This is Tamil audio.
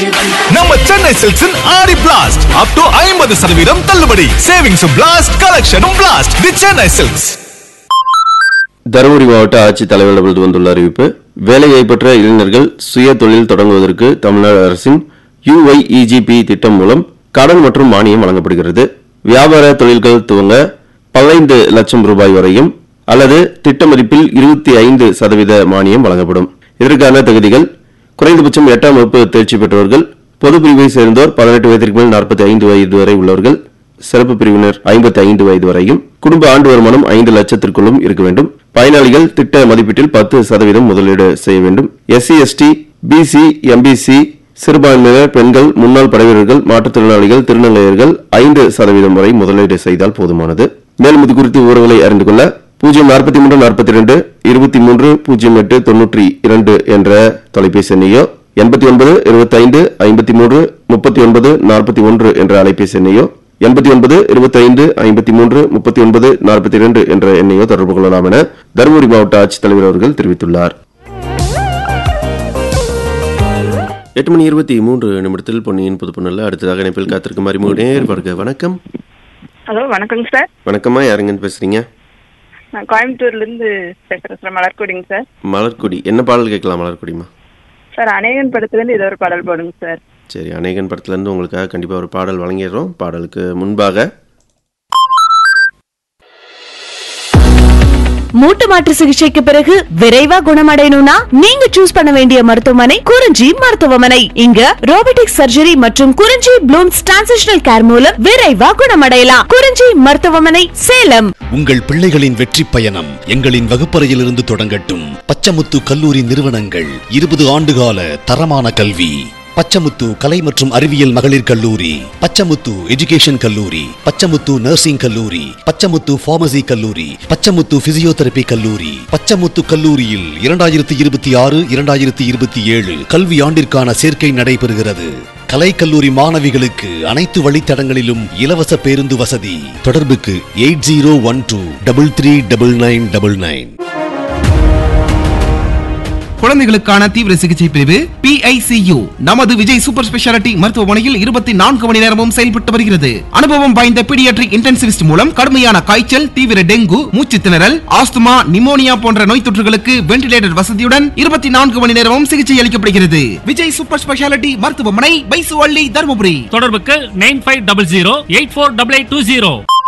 நம்ம சென்னை சில்க்ஸின் ஆடி பிளாஸ்ட் அப் டு ஐம்பது சதவீதம் தள்ளுபடி சேவிங்ஸும் பிளாஸ்ட் கலெக்ஷனும் blast the Chennai Silks Dharmapuri மாவட்ட ஆட்சித்தலைவரிடமிருந்து வந்துள்ள அறிவிப்பு வேலையை பெற்ற இளைஞர்கள் சுய தொழில் தொடங்குவதற்கு தமிழ்நாடு அரசின் யுஒய்இஜிபி திட்டம் மூலம் கடன் மற்றும் மானியம் வழங்கப்படுகிறது வியாபார தொழில்கள் துவங்க பதினைந்து லட்சம் ரூபாய் வரையும் அல்லது திட்ட மதிப்பில் இருபத்தி ஐந்து சதவீத மானியம் வழங்கப்படும் இதற்கான தகுதிகள் குறைந்தபட்சம் எட்டாம் வகுப்பு தேர்ச்சி பெற்றவர்கள் பொது பிரிவை சேர்ந்தோர் பதினெட்டு வயதிற்கு மேல் நாற்பத்தி ஐந்து வயது வரை உள்ளவர்கள் சிறப்பு பிரிவினர் ஐம்பத்தி ஐந்து வயது வரையும் குடும்ப ஆண்டு வருமானம் ஐந்து லட்சத்திற்குள்ளும் இருக்க வேண்டும் பயனாளிகள் திட்ட மதிப்பீட்டில் பத்து சதவீதம் முதலீடு செய்ய வேண்டும் எஸ்சி எஸ்டி பிசி எம்பிசி சிறுபான்மையினர் பெண்கள் முன்னாள் படைவீரர்கள் மாற்றுத்திறனாளிகள் திருநங்கையர்கள் ஐந்து சதவீதம் வரை முதலீடு செய்தால் போதுமானது மேலும் இது குறித்து விவரங்களை அறிந்து கொள்ள பூஜ்ஜியம் நாற்பத்தி மூன்று நாற்பத்தி இரண்டு இருபத்தி மூன்று பூஜ்ஜியம் எட்டு தொன்னூற்றி இரண்டு என்ற தொலைபேசி எண்ணையோ எண்பத்தி ஒன்பது இருபத்தைந்து ஐம்பத்தி மூன்று முப்பத்தி ஒன்பது நாற்பத்தி ஒன்று என்ற அலைபேசி எண்ணையோ எண்பத்தி ஒன்பது இருபத்தைந்து ஐம்பத்தி மூன்று முப்பத்தி ஒன்பது நாற்பத்தி இரண்டு என்ற எண்ணையோ தொடர்பு கொள்ளலாம் என தருமபுரி மாவட்ட ஆட்சித்தலைவர் அவர்கள் தெரிவித்துள்ளார் எட்டு மணி இருபத்தி மூன்று நிமிடத்தில் பொன்னியின் புதுப்பொண்ணில் அடுத்ததாக இணைப்பில் காத்திருக்கும் அறிமுக நேர்பாடுக வணக்கம் ஹலோ வணக்கங்க சார் வணக்கம்மா யாருங்கன்னு பேசுறீங்க நான் கோயம்புத்தூர்லேருந்து பேசுகிறேன் சார் மலர்கொடிங்க சார் மலர்கொடி என்ன பாடல் கேட்கலாம் மலர்கொடிமா சார் அநேகன் படத்துலேருந்து ஏதோ ஒரு பாடல் போடுங்க சார் சரி அநேகன் படத்துலேருந்து உங்களுக்காக கண்டிப்பாக ஒரு பாடல் வழங்கிடுறோம் பாடலுக்கு முன்பாக மூட்டு மாற்று சிகிச்சைக்கு பிறகு விரைவா குணமடையணும்னா நீங்க சூஸ் பண்ண வேண்டிய மருத்துவமனை குறிஞ்சி மருத்துவமனை இங்க ரோபோட்டிக் சர்ஜரி மற்றும் குறிஞ்சி ப்ளூம்ஸ் டிரான்சிஷனல் கேர் மூலம் விரைவா குணமடையலாம் குறிஞ்சி மருத்துவமனை சேலம் உங்கள் பிள்ளைகளின் வெற்றி பயணம் எங்களின் வகுப்பறையிலிருந்து தொடங்கட்டும் பச்சமுத்து கல்லூரி நிறுவனங்கள் இருபது ஆண்டுகால தரமான கல்வி பச்சமுத்து கலை மற்றும் அறிவியல் மகளிர் கல்லூரி பச்சமுத்து எஜுகேஷன் கல்லூரி பச்சமுத்து நர்சிங் கல்லூரி பச்சமுத்து பார்மசி கல்லூரி பச்சமுத்து பிசியோதெரபி கல்லூரி பச்சமுத்து கல்லூரியில் இரண்டாயிரத்தி இருபத்தி ஆறு இரண்டாயிரத்தி இருபத்தி ஏழு கல்வி ஆண்டிற்கான சேர்க்கை நடைபெறுகிறது கலைக்கல்லூரி மாணவிகளுக்கு அனைத்து வழித்தடங்களிலும் இலவச பேருந்து வசதி தொடர்புக்கு eight zero one two double three double nine double nine குழந்தைகளுக்கான தீவிர சிகிச்சை பிரிவு PICU நமது விஜய் சூப்பர் ஸ்பெஷாலிட்டி மருத்துவமனையில் இருபத்தி நான்கு மணி நேரமும் செயல்பட்டு வருகிறது அனுபவம் வாய்ந்த பீடியாட்ரிக் இன்டென்சிவிஸ்ட் மூலம் கடுமையான காய்ச்சல் தீவிர டெங்கு மூச்சு திணறல் ஆஸ்துமா நிமோனியா போன்ற நோய் தொற்றுகளுக்கு வென்டிலேட்டர் வசதியுடன் இருபத்தி நான்கு மணி நேரமும் சிகிச்சை அளிக்கப்படுகிறது விஜய் சூப்பர் ஸ்பெஷாலிட்டி மருத்துவமனை பைசுவள்ளி தருமபுரி தொடர்புக்கு nine five double zero eight four double eight two zero